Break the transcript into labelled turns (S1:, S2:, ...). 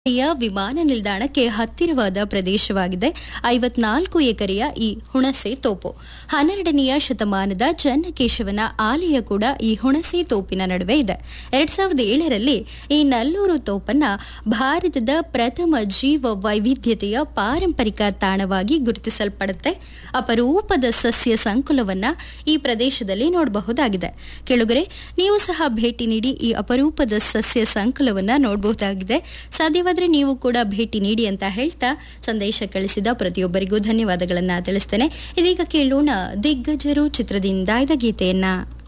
S1: ಯ ವಿಮಾನ ನಿಲ್ದಾಣಕ್ಕೆ ಹತ್ತಿರವಾದ ಪ್ರದೇಶವಾಗಿದೆ ಐವತ್ನಾಲ್ಕು ಎಕರೆಯ ಈ ಹುಣಸೆ ತೋಪು ಹನ್ನೆರಡನೆಯ ಶತಮಾನದ ಚನ್ನಕೇಶವನ ಆಲಯ ಕೂಡ ಈ ಹುಣಸೆ ತೋಪಿನ ನಡುವೆ ಇದೆ ಎರಡ್ ಸಾವಿರದ ಏಳರಲ್ಲಿ ಈ ನಲ್ಲೂರು ತೋಪನ್ನ ಭಾರತದ ಪ್ರಥಮ ಜೀವ ವೈವಿಧ್ಯತೆಯ ಪಾರಂಪರಿಕ ತಾಣವಾಗಿ ಗುರುತಿಸಲ್ಪಡುತ್ತೆ ಅಪರೂಪದ ಸಸ್ಯ ಸಂಕುಲವನ್ನ ಈ ಪ್ರದೇಶದಲ್ಲಿ ನೋಡಬಹುದಾಗಿದೆ ಕೆಳಗರೆ ನೀವು ಸಹ ಭೇಟಿ ನೀಡಿ ಈ ಅಪರೂಪದ ಸಸ್ಯ ಸಂಕುಲವನ್ನ ನೋಡಬಹುದಾಗಿದೆ ಸಾಧ್ಯವಾದರೆ ನೀವು ಕೂಡ ಭೇಟಿ ನೀಡಿ ಅಂತ ಹೇಳ್ತಾ ಸಂದೇಶ ಕಳಿಸಿದ ಪ್ರತಿಯೊಬ್ಬರಿಗೂ ಧನ್ಯವಾದಗಳನ್ನ ತಿಳಿಸ್ತೇನೆ ಇದೀಗ ಕೇಳೋಣ ದಿಗ್ಗಜರು ಚಿತ್ರದಿಂದ ಇದ ಗೀತೆಯನ್ನ